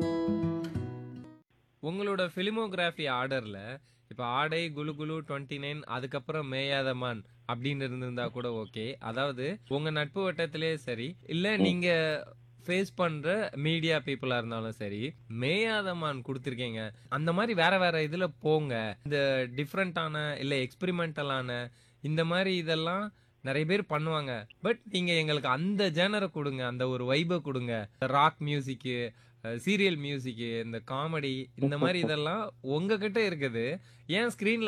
உங்களோட ஃபிலிமோகிராஃபி ஆர்டர்ல இப்ப ஆடை குலு குலு டுவெண்ட்டி நைன் அதுக்கப்புறம் மேயாதமான் அப்படின்னு இருந்திருந்தா கூட ஓகே அதாவது உங்க நட்பு வட்டத்திலே சரி இல்ல நீங்க ஃபேஸ் பண்ற மீடியா பீப்புளா இருந்தாலும் சரி மேயாதமான் கொடுத்துருக்கீங்க அந்த மாதிரி வேற வேற இதுல போங்க இந்த டிஃப்ரெண்டான இல்ல எக்ஸ்பெரிமெண்டலான இந்த மாதிரி இதெல்லாம் நிறைய பேர் பண்ணுவாங்க பட் நீங்க எங்களுக்கு அந்த ஜேனரை கொடுங்க அந்த ஒரு வைபை கொடுங்க ராக் மியூசிக்கு சீரியல் மியூசிக்கு இந்த காமெடி இந்த மாதிரி இதெல்லாம் உங்ககிட்ட இருக்குது ஏன் ஸ்கிரீன்ல